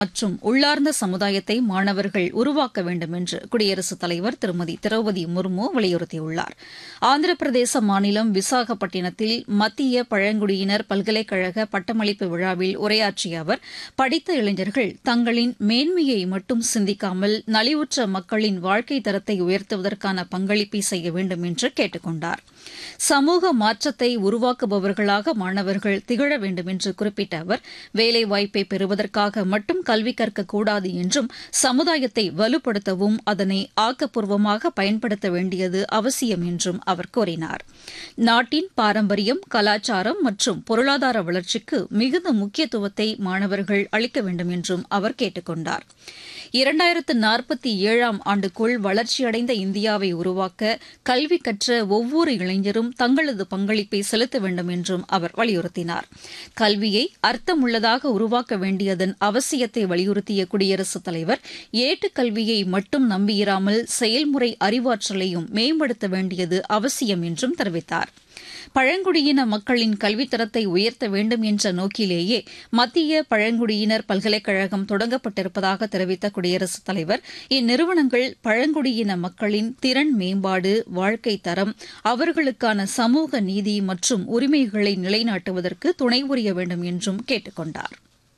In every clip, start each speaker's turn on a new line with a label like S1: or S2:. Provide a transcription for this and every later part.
S1: மற்றும் உள்ளார்ந்த சமுதாயத்தை மாணவர்கள் உருவாக்க வேண்டும் என்று குடியரசுத் தலைவர் திருமதி திரௌபதி முர்மு வலியுறுத்தியுள்ளார் ஆந்திர பிரதேச மாநிலம் விசாகப்பட்டினத்தில் மத்திய பழங்குடியினர் பல்கலைக்கழக பட்டமளிப்பு விழாவில் உரையாற்றிய அவர் படித்த இளைஞர்கள் தங்களின் மேன்மையை மட்டும் சிந்திக்காமல் நலிவுற்ற மக்களின் வாழ்க்கை தரத்தை உயர்த்துவதற்கான பங்களிப்பை செய்ய வேண்டும் என்று கேட்டுக் கொண்டார் சமூக மாற்றத்தை உருவாக்குபவர்களாக மாணவர்கள் திகழ வேண்டும் என்று குறிப்பிட்ட அவர் வேலைவாய்ப்பை பெறுவதற்காக மட்டும் கல்வி கற்கக்கூடாது என்றும் சமுதாயத்தை வலுப்படுத்தவும் அதனை ஆக்கப்பூர்வமாக பயன்படுத்த வேண்டியது அவசியம் என்றும் அவர் கூறினார் நாட்டின் பாரம்பரியம் கலாச்சாரம் மற்றும் பொருளாதார வளர்ச்சிக்கு மிகுந்த முக்கியத்துவத்தை மாணவர்கள் அளிக்க வேண்டும் என்றும் அவர் கேட்டுக் கொண்டார் இரண்டாயிரத்து நாற்பத்தி ஏழாம் ஆண்டுக்குள் வளர்ச்சியடைந்த இந்தியாவை உருவாக்க கல்வி கற்ற ஒவ்வொரு இளைஞரும் தங்களது பங்களிப்பை செலுத்த வேண்டும் என்றும் அவர் வலியுறுத்தினார் கல்வியை அர்த்தமுள்ளதாக உருவாக்க வேண்டியதன் அவசியத்தை வலியுறுத்திய குடியரசுத் தலைவர் ஏட்டுக்கல்வியை மட்டும் நம்பியிராமல் செயல்முறை அறிவாற்றலையும் மேம்படுத்த வேண்டியது அவசியம் என்றும் தெரிவித்தார் பழங்குடியின மக்களின் கல்வித்தரத்தை உயர்த்த வேண்டும் என்ற நோக்கிலேயே மத்திய பழங்குடியினர் பல்கலைக்கழகம் தொடங்கப்பட்டிருப்பதாக தெரிவித்த குடியரசுத் தலைவர் இந்நிறுவனங்கள் பழங்குடியின மக்களின் திறன் மேம்பாடு வாழ்க்கை தரம் அவர்களுக்கான சமூக நீதி மற்றும் உரிமைகளை நிலைநாட்டுவதற்கு துணை புரிய வேண்டும் என்றும் கேட்டுக் கொண்டாா்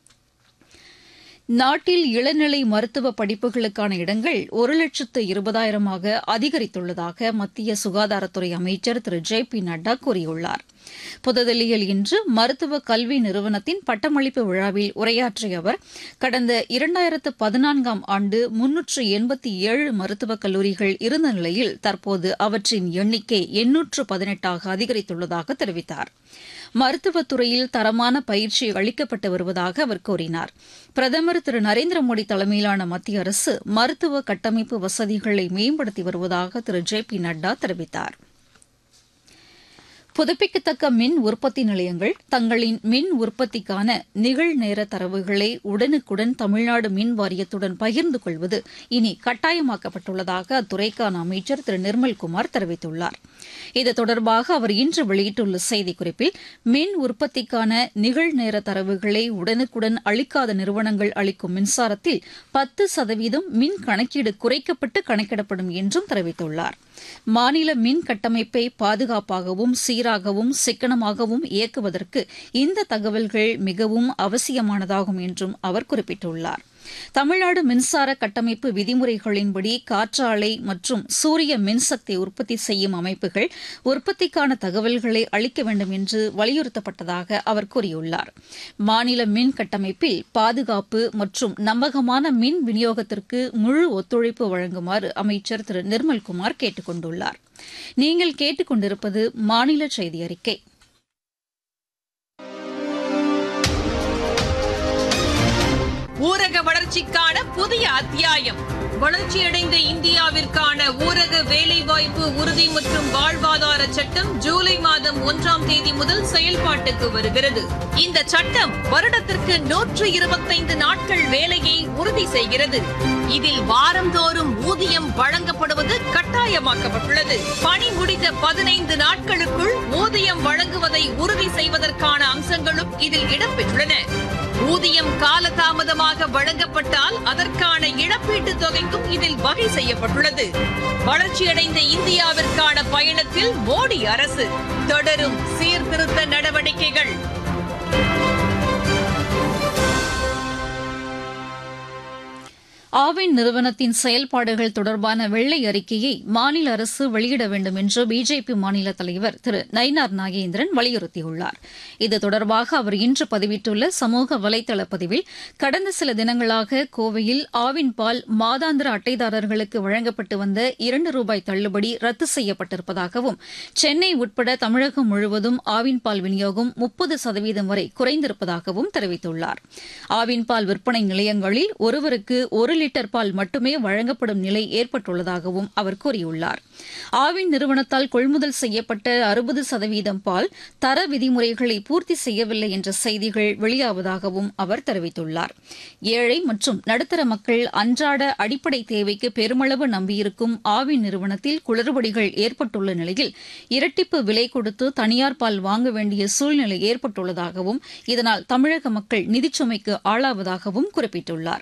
S1: நாட்டில் இளநிலை மருத்துவ படிப்புகளுக்கான இடங்கள் ஒரு லட்சத்து இருபதாயிரமாக அதிகரித்துள்ளதாக மத்திய சுகாதாரத்துறை அமைச்சர் திரு ஜே பி நட்டா கூறியுள்ளார் புதுதில்லியில் இன்று மருத்துவ கல்வி நிறுவனத்தின் பட்டமளிப்பு விழாவில் உரையாற்றிய அவர் கடந்த இரண்டாயிரத்து பதினான்காம் ஆண்டு முன்னூற்று எண்பத்தி ஏழு மருத்துவக் கல்லூரிகள் இருந்த நிலையில் தற்போது அவற்றின் எண்ணிக்கை எண்ணூற்று பதினெட்டாக அதிகரித்துள்ளதாக தெரிவித்தார் மருத்துவத்துறையில் தரமான பயிற்சி அளிக்கப்பட்டு வருவதாக அவர் கூறினார் பிரதமர் திரு நரேந்திர மோடி தலைமையிலான மத்திய அரசு மருத்துவ கட்டமைப்பு வசதிகளை மேம்படுத்தி வருவதாக திரு ஜே பி நட்டா தெரிவித்தார் புதுப்பிக்கத்தக்க மின் உற்பத்தி நிலையங்கள் தங்களின் மின் உற்பத்திக்கான நிகழ்நேர தரவுகளை உடனுக்குடன் தமிழ்நாடு மின் வாரியத்துடன் பகிர்ந்து கொள்வது இனி கட்டாயமாக்கப்பட்டுள்ளதாக அத்துறைக்கான அமைச்சர் திரு நிர்மல்குமார் தெரிவித்துள்ளார் இது தொடர்பாக அவர் இன்று வெளியிட்டுள்ள செய்திக்குறிப்பில் மின் உற்பத்திக்கான நிகழ்நேர தரவுகளை உடனுக்குடன் அளிக்காத நிறுவனங்கள் அளிக்கும் மின்சாரத்தில் பத்து சதவீதம் மின் கணக்கீடு குறைக்கப்பட்டு கணக்கிடப்படும் என்றும் தெரிவித்துள்ளார் மாநில மின் கட்டமைப்பை பாதுகாப்பாகவும் சீராகவும் சிக்கனமாகவும் இயக்குவதற்கு இந்த தகவல்கள் மிகவும் அவசியமானதாகும் என்றும் அவர் குறிப்பிட்டுள்ளார் தமிழ்நாடு மின்சார கட்டமைப்பு விதிமுறைகளின்படி காற்றாலை மற்றும் சூரிய மின்சக்தி உற்பத்தி செய்யும் அமைப்புகள் உற்பத்திக்கான தகவல்களை அளிக்க வேண்டும் என்று வலியுறுத்தப்பட்டதாக அவர் கூறியுள்ளார் மாநில மின் கட்டமைப்பில் பாதுகாப்பு மற்றும் நம்பகமான மின் விநியோகத்திற்கு முழு ஒத்துழைப்பு வழங்குமாறு அமைச்சர் திரு நிர்மல்குமார் கேட்டுக் கொண்டுள்ளார் நீங்கள் கேட்டுக் கொண்டிருப்பது மாநில செய்தி அறிக்கை
S2: ஊரக வளர்ச்சிக்கான புதிய அத்தியாயம் வளர்ச்சியடைந்த இந்தியாவிற்கான ஊரக வேலைவாய்ப்பு உறுதி மற்றும் வாழ்வாதார சட்டம் ஜூலை மாதம் ஒன்றாம் தேதி முதல் செயல்பாட்டுக்கு வருகிறது இந்த சட்டம் வருடத்திற்கு நூற்று இருபத்தைந்து நாட்கள் வேலையை உறுதி செய்கிறது இதில் வாரந்தோறும் ஊதியம் வழங்கப்படுவது கட்டாயமாக்கப்பட்டுள்ளது பணி முடிந்த பதினைந்து நாட்களுக்குள் ஊதியம் வழங்குவதை உறுதி செய்வதற்கான அம்சங்களும் இதில் இடம்பெற்றுள்ளன ஊதியம் காலதாமதமாக வழங்கப்பட்டால் அதற்கான இழப்பீட்டுத் தொகைக்கும் இதில் வகை செய்யப்பட்டுள்ளது வளர்ச்சியடைந்த இந்தியாவிற்கான பயணத்தில் மோடி அரசு தொடரும் சீர்திருத்த நடவடிக்கைகள்
S1: ஆவின் நிறுவனத்தின் செயல்பாடுகள் தொடர்பான வெள்ளை அறிக்கையை மாநில அரசு வெளியிட வேண்டும் என்று பிஜேபி மாநில தலைவர் திரு நயினார் நாகேந்திரன் வலியுறுத்தியுள்ளார் இது தொடர்பாக அவர் இன்று பதிவிட்டுள்ள சமூக வலைதள பதிவில் கடந்த சில தினங்களாக கோவையில் ஆவின் பால் மாதாந்திர அட்டைதாரர்களுக்கு வழங்கப்பட்டு வந்த இரண்டு ரூபாய் தள்ளுபடி ரத்து செய்யப்பட்டிருப்பதாகவும் சென்னை உட்பட தமிழகம் முழுவதும் ஆவின் பால் விநியோகம் முப்பது சதவீதம் வரை குறைந்திருப்பதாகவும் தெரிவித்துள்ளார் ஆவின் பால் விற்பனை நிலையங்களில் ஒருவருக்கு ஒரு லிட்டர் பால் மட்டுமே வழங்கப்படும் நிலை ஏற்பட்டுள்ளதாகவும் அவர் கூறியுள்ளார் ஆவின் நிறுவனத்தால் கொள்முதல் செய்யப்பட்ட அறுபது சதவீதம் பால் தர விதிமுறைகளை பூர்த்தி செய்யவில்லை என்ற செய்திகள் வெளியாவதாகவும் அவர் தெரிவித்துள்ளார் ஏழை மற்றும் நடுத்தர மக்கள் அன்றாட அடிப்படை தேவைக்கு பெருமளவு நம்பியிருக்கும் ஆவின் நிறுவனத்தில் குளறுபடிகள் ஏற்பட்டுள்ள நிலையில் இரட்டிப்பு விலை கொடுத்து தனியார் பால் வாங்க வேண்டிய சூழ்நிலை ஏற்பட்டுள்ளதாகவும் இதனால் தமிழக மக்கள் நிதிச்சுமைக்கு ஆளாவதாகவும் குறிப்பிட்டுள்ளார்